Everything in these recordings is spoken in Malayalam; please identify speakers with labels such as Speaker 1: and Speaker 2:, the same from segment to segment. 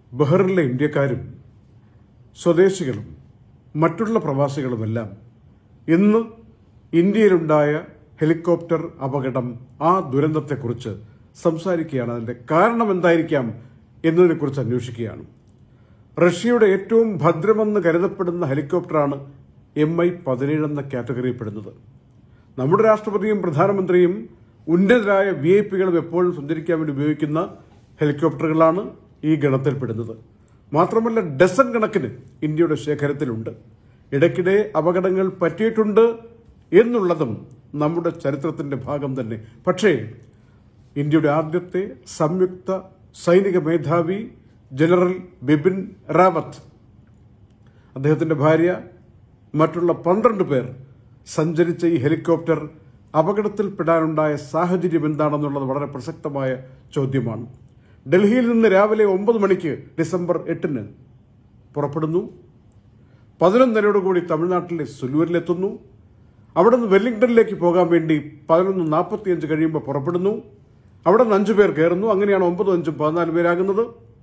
Speaker 1: ബഹ്റിനിലെ ഇന്ത്യക്കാരും സ്വദേശികളും മറ്റുള്ള പ്രവാസികളുമെല്ലാം ഇന്ന് ഇന്ത്യയിലുണ്ടായ ഹെലികോപ്റ്റർ അപകടം ആ ദുരന്തത്തെക്കുറിച്ച് സംസാരിക്കുകയാണ് അതിന്റെ കാരണം എന്തായിരിക്കാം എന്നതിനെക്കുറിച്ച് അന്വേഷിക്കുകയാണ് റഷ്യയുടെ ഏറ്റവും ഭദ്രമെന്ന് കരുതപ്പെടുന്ന ഹെലികോപ്റ്ററാണ് എം ഐ പതിനേഴ് എന്ന കാറ്റഗറിയിൽപ്പെടുന്നത് നമ്മുടെ രാഷ്ട്രപതിയും പ്രധാനമന്ത്രിയും ഉന്നതരായ വി ഐ പികളും എപ്പോഴും സഞ്ചരിക്കാൻ വേണ്ടി ഉപയോഗിക്കുന്ന ഹെലികോപ്റ്ററുകളാണ് ഈ ഗണത്തിൽപ്പെടുന്നത് മാത്രമല്ല ഡസൻ കണക്കിന് ഇന്ത്യയുടെ ശേഖരത്തിലുണ്ട് ഇടയ്ക്കിടെ അപകടങ്ങൾ പറ്റിയിട്ടുണ്ട് എന്നുള്ളതും നമ്മുടെ ചരിത്രത്തിന്റെ ഭാഗം തന്നെ പക്ഷേ ഇന്ത്യയുടെ ആദ്യത്തെ സംയുക്ത സൈനിക മേധാവി ജനറൽ ബിപിൻ റാവത്ത് അദ്ദേഹത്തിന്റെ ഭാര്യ മറ്റുള്ള പന്ത്രണ്ട് പേർ സഞ്ചരിച്ച ഈ ഹെലികോപ്റ്റർ അപകടത്തിൽപ്പെടാനുണ്ടായ സാഹചര്യം എന്താണെന്നുള്ളത് വളരെ പ്രസക്തമായ ചോദ്യമാണ് ഡൽഹിയിൽ നിന്ന് രാവിലെ ഒമ്പത് മണിക്ക് ഡിസംബർ എട്ടിന് പുറപ്പെടുന്നു പതിനൊന്നരയോടുകൂടി തമിഴ്നാട്ടിലെ സുലൂരിലെത്തുന്നു അവിടെ നിന്ന് വെല്ലിംഗ്ടണിലേക്ക് പോകാൻ വേണ്ടി പതിനൊന്ന് നാൽപ്പത്തിയഞ്ച് കഴിയുമ്പോൾ പുറപ്പെടുന്നു അവിടെ നിന്ന് അഞ്ചു പേർ കയറുന്നു അങ്ങനെയാണ് ഒമ്പതും അഞ്ചും പതിനാല് പേരാകുന്നത്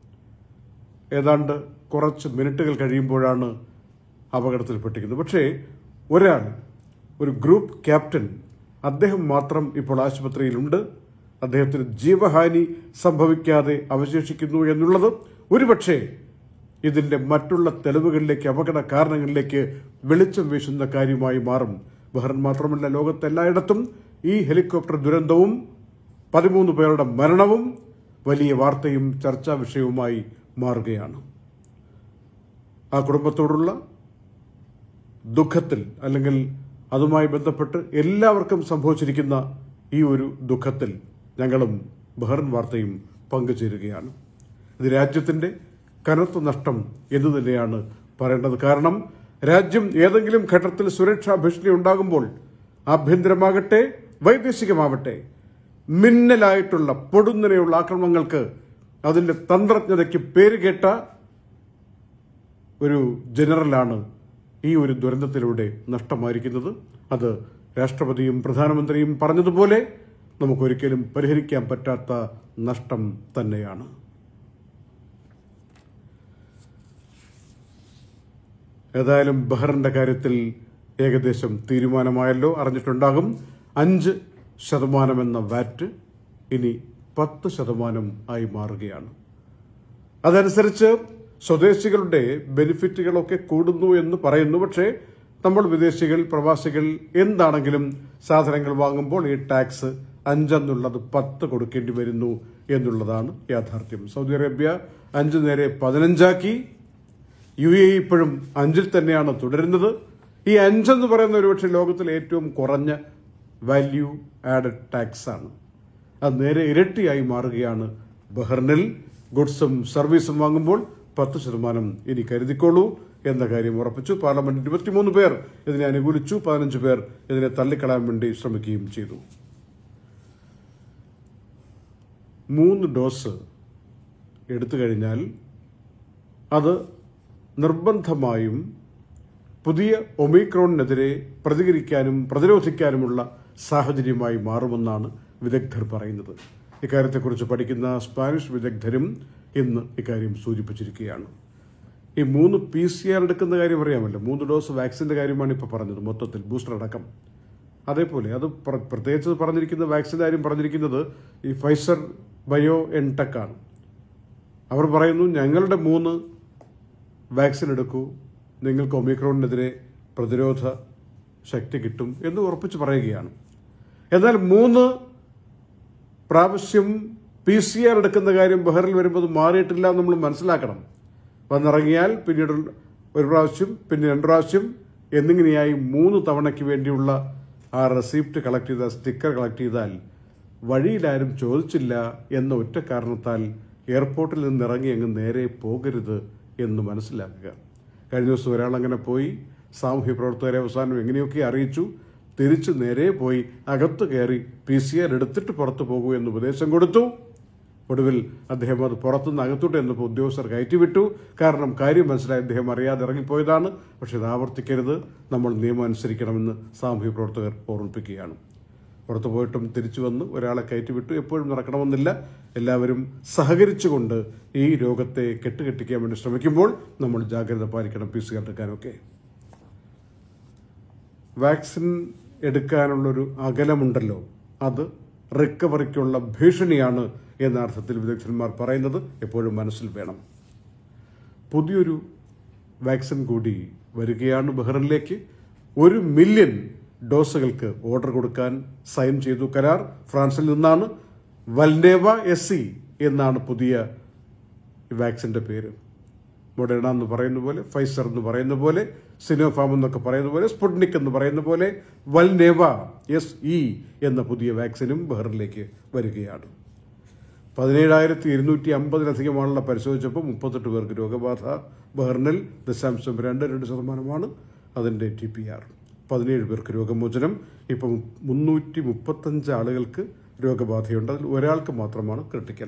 Speaker 1: ഏതാണ്ട് കുറച്ച് മിനിറ്റുകൾ കഴിയുമ്പോഴാണ് അപകടത്തിൽപ്പെട്ടിരിക്കുന്നത് പക്ഷേ ഒരാൾ ഒരു ഗ്രൂപ്പ് ക്യാപ്റ്റൻ അദ്ദേഹം മാത്രം ഇപ്പോൾ ആശുപത്രിയിലുണ്ട് അദ്ദേഹത്തിന് ജീവഹാനി സംഭവിക്കാതെ അവശേഷിക്കുന്നു എന്നുള്ളത് ഒരുപക്ഷെ ഇതിന്റെ മറ്റുള്ള തെളിവുകളിലേക്ക് അപകട കാരണങ്ങളിലേക്ക് വെളിച്ചം വീശുന്ന കാര്യമായി മാറും ബഹ്റൻ മാത്രമല്ല ലോകത്തെല്ലായിടത്തും ഈ ഹെലികോപ്റ്റർ ദുരന്തവും പതിമൂന്ന് പേരുടെ മരണവും വലിയ വാർത്തയും ചർച്ചാ വിഷയവുമായി മാറുകയാണ് ആ കുടുംബത്തോടുള്ള ദുഃഖത്തിൽ അല്ലെങ്കിൽ അതുമായി ബന്ധപ്പെട്ട് എല്ലാവർക്കും സംഭവിച്ചിരിക്കുന്ന ഈ ഒരു ദുഃഖത്തിൽ ഞങ്ങളും ബഹ്റൻ വാർത്തയും പങ്കുചേരുകയാണ് ഇത് രാജ്യത്തിന്റെ കനത്ത നഷ്ടം എന്ന് തന്നെയാണ് പറയേണ്ടത് കാരണം രാജ്യം ഏതെങ്കിലും ഘട്ടത്തിൽ സുരക്ഷാ ഭീഷണി ഉണ്ടാകുമ്പോൾ ആഭ്യന്തരമാകട്ടെ വൈദേശികമാവട്ടെ മിന്നലായിട്ടുള്ള പൊടുന്നനെയുള്ള ആക്രമണങ്ങൾക്ക് അതിന്റെ തന്ത്രജ്ഞതയ്ക്ക് പേരുകേട്ട ഒരു ജനറലാണ് ഈ ഒരു ദുരന്തത്തിലൂടെ നഷ്ടമായിരിക്കുന്നത് അത് രാഷ്ട്രപതിയും പ്രധാനമന്ത്രിയും പറഞ്ഞതുപോലെ നമുക്കൊരിക്കലും പരിഹരിക്കാൻ പറ്റാത്ത നഷ്ടം തന്നെയാണ് ഏതായാലും ബഹ്റിന്റെ കാര്യത്തിൽ ഏകദേശം തീരുമാനമായല്ലോ അറിഞ്ഞിട്ടുണ്ടാകും അഞ്ച് ശതമാനമെന്ന വാറ്റ് ഇനി പത്ത് ശതമാനം ആയി മാറുകയാണ് അതനുസരിച്ച് സ്വദേശികളുടെ ബെനിഫിറ്റുകളൊക്കെ കൂടുന്നു എന്ന് പറയുന്നു പക്ഷേ നമ്മൾ വിദേശികൾ പ്രവാസികൾ എന്താണെങ്കിലും സാധനങ്ങൾ വാങ്ങുമ്പോൾ ഈ ടാക്സ് അഞ്ചെന്നുള്ളത് പത്ത് കൊടുക്കേണ്ടി വരുന്നു എന്നുള്ളതാണ് യാഥാർത്ഥ്യം സൗദി അറേബ്യ അഞ്ച് നേരെ പതിനഞ്ചാക്കി യു എ ഇപ്പോഴും അഞ്ചിൽ തന്നെയാണ് തുടരുന്നത് ഈ അഞ്ചെന്ന് പറയുന്ന ഒരുപക്ഷെ ലോകത്തിലെ ഏറ്റവും കുറഞ്ഞ വാല്യൂ ആഡഡ് ടാക്സ് ആണ് അത് നേരെ ഇരട്ടിയായി മാറുകയാണ് ബഹ്റിനിൽ ഗുഡ്സും സർവീസും വാങ്ങുമ്പോൾ പത്ത് ശതമാനം ഇനി കരുതിക്കോളൂ എന്ന കാര്യം ഉറപ്പിച്ചു പാർലമെന്റ് ഇരുപത്തിമൂന്ന് പേർ ഇതിനെ അനുകൂലിച്ചു പതിനഞ്ച് പേർ ഇതിനെ തള്ളിക്കളയാൻ വേണ്ടി ശ്രമിക്കുകയും ചെയ്തു മൂന്ന് ഡോസ് എടുത്തു കഴിഞ്ഞാൽ അത് നിർബന്ധമായും പുതിയ ഒമിക്രോണിനെതിരെ പ്രതികരിക്കാനും പ്രതിരോധിക്കാനുമുള്ള സാഹചര്യമായി മാറുമെന്നാണ് വിദഗ്ധർ പറയുന്നത് ഇക്കാര്യത്തെക്കുറിച്ച് പഠിക്കുന്ന സ്പാനിഷ് വിദഗ്ധരും ഇന്ന് ഇക്കാര്യം സൂചിപ്പിച്ചിരിക്കുകയാണ് ഈ മൂന്ന് പി സി ആർ എടുക്കുന്ന കാര്യം അറിയാമല്ലോ മൂന്ന് ഡോസ് വാക്സിന്റെ കാര്യമാണ് ഇപ്പോൾ പറഞ്ഞത് മൊത്തത്തിൽ ബൂസ്റ്റർ അടക്കം അതേപോലെ അത് പ്ര- പ്രത്യേകിച്ച് പറഞ്ഞിരിക്കുന്ന വാക്സിന്റെ കാര്യം പറഞ്ഞിരിക്കുന്നത് ഈ ഫൈസർ ബയോ എൻടെക് ആണ് അവർ പറയുന്നു ഞങ്ങളുടെ മൂന്ന് വാക്സിൻ എടുക്കൂ നിങ്ങൾക്ക് ഒമിക്രോണിനെതിരെ പ്രതിരോധ ശക്തി കിട്ടും എന്ന് ഉറപ്പിച്ച് പറയുകയാണ് എന്നാൽ മൂന്ന് പ്രാവശ്യം പി സി ആർ എടുക്കുന്ന കാര്യം ബഹറിൽ വരുമ്പോൾ അത് മാറിയിട്ടില്ല എന്ന് നമ്മൾ മനസ്സിലാക്കണം വന്നിറങ്ങിയാൽ പിന്നീട് ഒരു പ്രാവശ്യം പിന്നെ രണ്ട് പ്രാവശ്യം എന്നിങ്ങനെയായി മൂന്ന് തവണയ്ക്ക് വേണ്ടിയുള്ള ആ റെസിപ്റ്റ് കളക്ട് ചെയ്ത സ്റ്റിക്കർ കളക്ട് ചെയ്താൽ വഴിയിലാരും ചോദിച്ചില്ല എന്ന ഒറ്റ കാരണത്താൽ എയർപോർട്ടിൽ നിന്ന് ഇറങ്ങി അങ്ങ് നേരെ പോകരുത് എന്ന് മനസ്സിലാക്കുക കഴിഞ്ഞ ദിവസം ഒരാൾ അങ്ങനെ പോയി സാമൂഹ്യ പ്രവർത്തകരെ അവസാനം എങ്ങനെയൊക്കെ അറിയിച്ചു തിരിച്ചു നേരെ പോയി അകത്ത് കയറി പി സി ആർ എടുത്തിട്ട് പുറത്തു പോകൂ എന്ന് ഉപദേശം കൊടുത്തു ഒടുവിൽ അദ്ദേഹം അത് പുറത്തുനിന്ന് അകത്തോട്ട് എന്നപ്പോൾ ഉദ്യോഗസ്ഥർ കയറ്റിവിട്ടു കാരണം കാര്യം മനസ്സിലായി അദ്ദേഹം അറിയാതെ ഇറങ്ങിപ്പോയതാണ് പക്ഷെ ഇത് ആവർത്തിക്കരുത് നമ്മൾ നിയമം അനുസരിക്കണമെന്ന് സാമൂഹ്യ പ്രവർത്തകർ ഓർമ്മിപ്പിക്കുകയാണ് പുറത്തു പോയിട്ടും തിരിച്ചു വന്ന് ഒരാളെ കയറ്റിവിട്ടു എപ്പോഴും നടക്കണമെന്നില്ല എല്ലാവരും സഹകരിച്ചുകൊണ്ട് ഈ രോഗത്തെ കെട്ടുകെട്ടിക്കാൻ വേണ്ടി ശ്രമിക്കുമ്പോൾ നമ്മൾ ജാഗ്രത പാലിക്കണം പി സി ആർ എടുക്കാനൊക്കെ വാക്സിൻ എടുക്കാനുള്ളൊരു അകലമുണ്ടല്ലോ അത് റിക്കവറിക്കുള്ള ഭീഷണിയാണ് എന്ന അർത്ഥത്തിൽ വിദഗ്ധന്മാർ പറയുന്നത് എപ്പോഴും മനസ്സിൽ വേണം പുതിയൊരു വാക്സിൻ കൂടി വരികയാണ് ബഹ്റിനിലേക്ക് ഒരു മില്യൺ ഡോസുകൾക്ക് ഓർഡർ കൊടുക്കാൻ സൈൻ ചെയ്തു കരാർ ഫ്രാൻസിൽ നിന്നാണ് വൽനേവ എസ് സി എന്നാണ് പുതിയ വാക്സിന്റെ പേര് മൊഡേണ എന്ന് പറയുന്ന പോലെ ഫൈസർ എന്ന് പറയുന്ന പോലെ സിനോഫാം എന്നൊക്കെ പറയുന്ന പോലെ സ്പുട്നിക് എന്ന് പറയുന്ന പോലെ വൽനേവ എസ് ഇ എന്ന പുതിയ വാക്സിനും ബഹ്റിനിലേക്ക് വരികയാണ് പതിനേഴായിരത്തി ഇരുന്നൂറ്റി അമ്പതിലധികം ആളുകളെ പരിശോധിച്ചപ്പോൾ മുപ്പത്തെട്ട് പേർക്ക് രോഗബാധ ബഹ്റിനിൽ ദശാംശം രണ്ട് രണ്ട് ശതമാനമാണ് അതിൻ്റെ ടി പി ആർ പതിനേഴ് പേർക്ക് രോഗമോചനം ഇപ്പം മുന്നൂറ്റി മുപ്പത്തഞ്ച് ആളുകൾക്ക് രോഗബാധയുണ്ട് അതിൽ ഒരാൾക്ക് മാത്രമാണ് ക്രിട്ടിക്കൽ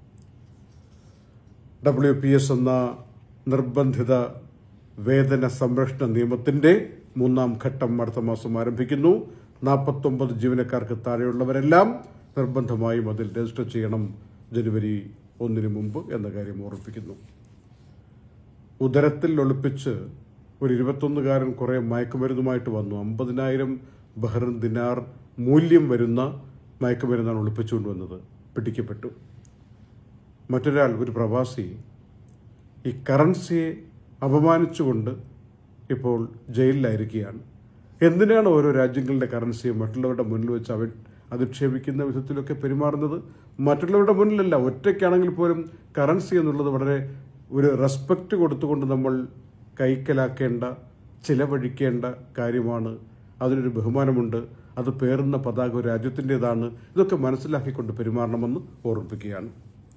Speaker 1: ഡബ്ല്യു പി എസ് എന്ന നിർബന്ധിത വേതന സംരക്ഷണ നിയമത്തിന്റെ മൂന്നാം ഘട്ടം അടുത്ത മാസം ആരംഭിക്കുന്നു നാൽപ്പത്തൊമ്പത് ജീവനക്കാർക്ക് താഴെയുള്ളവരെല്ലാം നിർബന്ധമായും അതിൽ രജിസ്റ്റർ ചെയ്യണം ജനുവരി ഒന്നിന് മുമ്പ് എന്ന കാര്യം ഓർമ്മിപ്പിക്കുന്നു ഉദരത്തിൽ ഒളിപ്പിച്ച് ഒരു ഇരുപത്തൊന്നുകാരൻ കുറെ മയക്കുമരുന്നുമായിട്ട് വന്നു അമ്പതിനായിരം ബഹ്റിൻ ദിനാർ മൂല്യം വരുന്ന മയക്കുമരുന്നാണ് ഒളിപ്പിച്ചുകൊണ്ടുവന്നത് പിടിക്കപ്പെട്ടു മറ്റൊരാൾ ഒരു പ്രവാസി ഈ കറൻസിയെ അപമാനിച്ചുകൊണ്ട് ഇപ്പോൾ ജയിലിലായിരിക്കുകയാണ് എന്തിനാണ് ഓരോ രാജ്യങ്ങളുടെ കറൻസിയെ മറ്റുള്ളവരുടെ മുന്നിൽ വെച്ച് അവ അധിക്ഷേപിക്കുന്ന വിധത്തിലൊക്കെ പെരുമാറുന്നത് മറ്റുള്ളവരുടെ മുന്നിലല്ല ഒറ്റയ്ക്കാണെങ്കിൽ പോലും കറൻസി എന്നുള്ളത് വളരെ ഒരു റെസ്പെക്റ്റ് കൊടുത്തുകൊണ്ട് നമ്മൾ കൈക്കലാക്കേണ്ട ചിലവഴിക്കേണ്ട കാര്യമാണ് അതിനൊരു ബഹുമാനമുണ്ട് അത് പേറുന്ന പതാക ഒരു രാജ്യത്തിൻ്റെതാണ് ഇതൊക്കെ മനസ്സിലാക്കിക്കൊണ്ട് പെരുമാറണമെന്ന് ഓർമ്മിപ്പിക്കുകയാണ്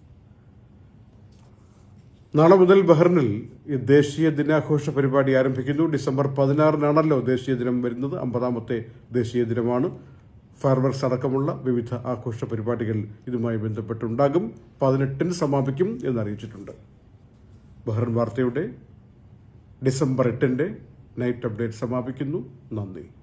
Speaker 1: നാളെ മുതൽ ബഹ്റിനിൽ ഈ ദേശീയ ദിനാഘോഷ പരിപാടി ആരംഭിക്കുന്നു ഡിസംബർ പതിനാറിനാണല്ലോ ദേശീയ ദിനം വരുന്നത് അമ്പതാമത്തെ ദേശീയ ദിനമാണ് ഫയർവർക്സ് അടക്കമുള്ള വിവിധ ആഘോഷ പരിപാടികൾ ഇതുമായി ബന്ധപ്പെട്ടുണ്ടാകും പതിനെട്ടിന് സമാപിക്കും എന്നറിയിച്ചിട്ടുണ്ട് ബഹ്റിൻ വാർത്തയുടെ ഡിസംബർ എട്ടിന്റെ നൈറ്റ് അപ്ഡേറ്റ് സമാപിക്കുന്നു നന്ദി